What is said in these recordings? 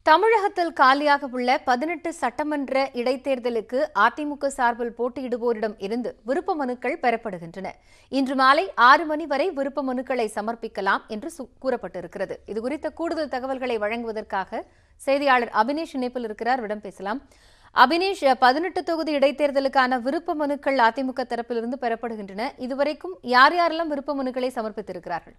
தமிழகத்தில் காலியாக உள்ள பதினெட்டு சட்டமன்ற இடைத்தேர்தலுக்கு அதிமுக சார்பில் போட்டியிடுவோரிடம் இருந்து விருப்ப மனுக்கள் பெறப்படுகின்றன இன்று மாலை ஆறு மணி வரை விருப்ப மனுக்களை சமர்ப்பிக்கலாம் என்று சு- கூறப்பட்டிருக்கிறது இதுகுறித்த கூடுதல் தகவல்களை வழங்குவதற்காக செய்தியாளர் அபினேஷ் இணைப்பில் இருக்கிறார் விடம் பேசலாம் அபினேஷ் பதினெட்டு தொகுதி இடைத்தேர்தலுக்கான விருப்ப மனுக்கள் அதிமுக தரப்பிலிருந்து பெறப்படுகின்றன இதுவரைக்கும் யார் யாரெல்லாம் விருப்ப மனுக்களை சமர்ப்பித்திருக்கிறார்கள்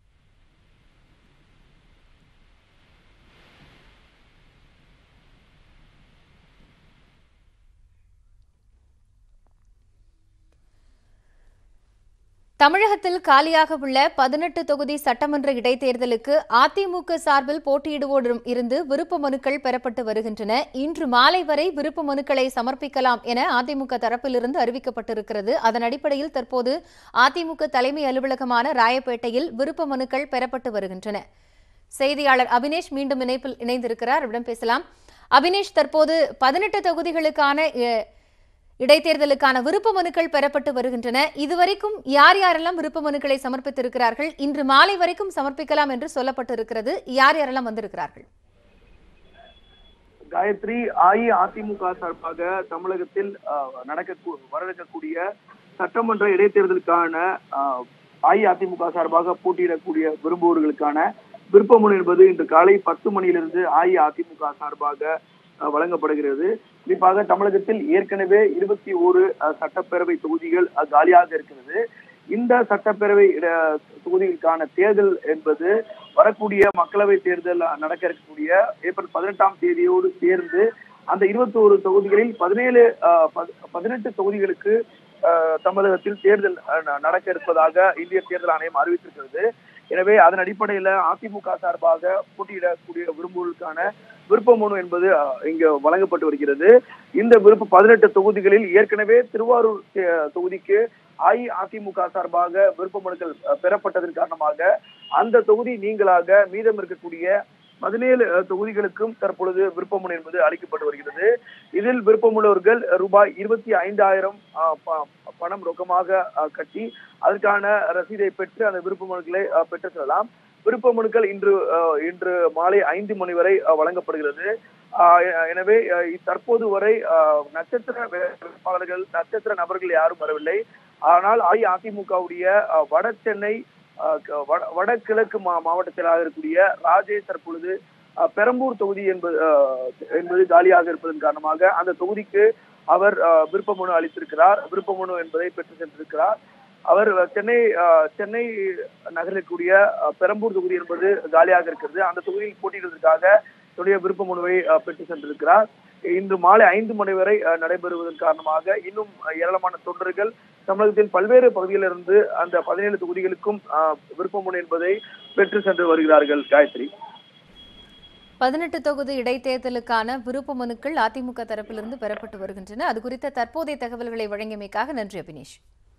தமிழகத்தில் காலியாக உள்ள பதினெட்டு தொகுதி சட்டமன்ற இடைத்தேர்தலுக்கு அதிமுக சார்பில் போட்டியிடுவோரிடம் இருந்து விருப்ப மனுக்கள் பெறப்பட்டு வருகின்றன இன்று மாலை வரை விருப்ப மனுக்களை சமர்ப்பிக்கலாம் என அதிமுக தரப்பிலிருந்து அறிவிக்கப்பட்டிருக்கிறது அதன் அடிப்படையில் தற்போது அதிமுக தலைமை அலுவலகமான ராயப்பேட்டையில் விருப்ப மனுக்கள் பெறப்பட்டு வருகின்றன செய்தியாளர் அபினேஷ் மீண்டும் இணைப்பில் இணைந்திருக்கிறார் அவரிடம் பேசலாம் அபினேஷ் தற்போது பதினெட்டு தொகுதிகளுக்கான அஹ், இடைத்தேர்தலுக்கான விருப்ப மனுக்கள் பெறப்பட்டு வருகின்றன இதுவரைக்கும் யார் யாரெல்லாம் விருப்ப மனுக்களை சமர்ப்பித்திருக்கிறார்கள் இன்று மாலை வரைக்கும் சமர்ப்பிக்கலாம் என்று சொல்லப்பட்டிருக்கிறது யார் யாரெல்லாம் வந்திருக்கிறார்கள் காயத்ரி அஇஅதிமுக சார்பாக தமிழகத்தில் ஆஹ், நடக்க வரக்கூடிய சட்டமன்ற இடைத்தேர்தலுக்கான ஆஹ், அஇஅதிமுக சார்பாக போட்டியிடக்கூடிய விரும்புவோர்களுக்கான விருப்பமனு என்பது இன்று காலை பத்து மணியிலிருந்து அஇஅதிமுக சார்பாக ஆஹ், வழங்கப்படுகிறது குறிப்பாக தமிழகத்தில் ஏற்கனவே இருபத்தி ஒரு சட்டப்பேரவை தொகுதிகள் ஆஹ், காலியாக இருக்கிறது இந்த சட்டப்பேரவை இட- தொகுதிகளுக்கான தேர்தல் என்பது வரக்கூடிய மக்களவை தேர்தல் நடக்க இருக்கக்கூடிய ஏப்ரல் பதினெட்டாம் தேதியோடு சேர்ந்து அந்த இருபத்தி ஒரு தொகுதிகளில் பதினேழு ஆஹ், பதி- பதினெட்டு தொகுதிகளுக்கு ஆஹ், தமிழகத்தில் தேர்தல் ஆஹ், ந- நடக்க இருப்பதாக இந்திய தேர்தல் ஆணையம் அறிவித்திருக்கிறது எனவே அதன் அடிப்படையில அதிமுக சார்பாக போட்டியிடக்கூடிய விரும்புவோருக்கான விருப்ப மனு என்பது ஆஹ், இங்கு வழங்கப்பட்டு வருகிறது இந்த விருப்ப பதினெட்டு தொகுதிகளில் ஏற்கனவே திருவாரூர் அஹ், தொகுதிக்கு அஇஅதிமுக சார்பாக விருப்ப மனுக்கள் அஹ், பெறப்பட்டதன் காரணமாக அந்த தொகுதி நீங்களாக மீதம் இருக்கக்கூடிய பதினேழு அஹ், தொகுதிகளுக்கும் தற்பொழுது விருப்பமனு என்பது அளிக்கப்பட்டு வருகிறது இதில் விருப்பமுள்ளவர்கள் ரூபாய் இருபத்தி ஐந்தாயிரம் பணம் ரொக்கமாக அஹ், கட்டி அதற்கான ரசீதை பெற்று அந்த விருப்ப மனுக்களை அஹ், பெற்று செல்லலாம் விருப்ப மனுக்கள் இன்று அஹ், இன்று மாலை ஐந்து மணி வரை அஹ், வழங்கப்படுகிறது ஆஹ் எ- எனவே அஹ், தற்போது வரை ஆஹ், நட்சத்திர வேட்பாளர்கள் நட்சத்திர நபர்கள் யாரும் வரவில்லை ஆனால் அஇஅதிமுகவுடைய அஹ், வட சென்னை அஹ், க- வட- வடகிழக்கு மா மாவட்டத்திலாக இருக்கக்கூடிய ராஜேஷ் தற்பொழுது அஹ், பெரம்பூர் தொகுதி என்பது அஹ், என்பது காலியாக இருப்பதன் காரணமாக அந்த தொகுதிக்கு அவர் அஹ், விருப்ப மனு அளித்திருக்கிறார் விருப்ப மனு என்பதை பெற்று சென்றிருக்கிறார் அவர் சென்னை அஹ், சென்னை நகரில் இருக்கக்கூடிய அஹ், பெரம்பூர் தொகுதி என்பது காலியாக இருக்கிறது அந்த தொகுதியில் போட்டியிடுவதற்காக தன்னுடைய விருப்ப மனுவை அஹ், பெற்று சென்றிருக்கிறார் இன்று மாலை ஐந்து மணி வரை அஹ், நடைபெறுவதன் காரணமாக இன்னும் அஹ், ஏராளமான தொண்டர்கள் தமிழகத்தின் பல்வேறு பகுதிகளிலிருந்து அந்த பதினேழு தொகுதிகளுக்கும் அஹ், விருப்ப மனு என்பதை பெற்று சென்று வருகிறார்கள் காயத்ரி பதினெட்டு தொகுதி இடைத்தேர்தலுக்கான விருப்ப மனுக்கள் அதிமுக தரப்பிலிருந்து பெறப்பட்டு வருகின்றன அது குறித்த தற்போதைய தகவல்களை வழங்கியமைக்காக நன்றி அபினேஷ்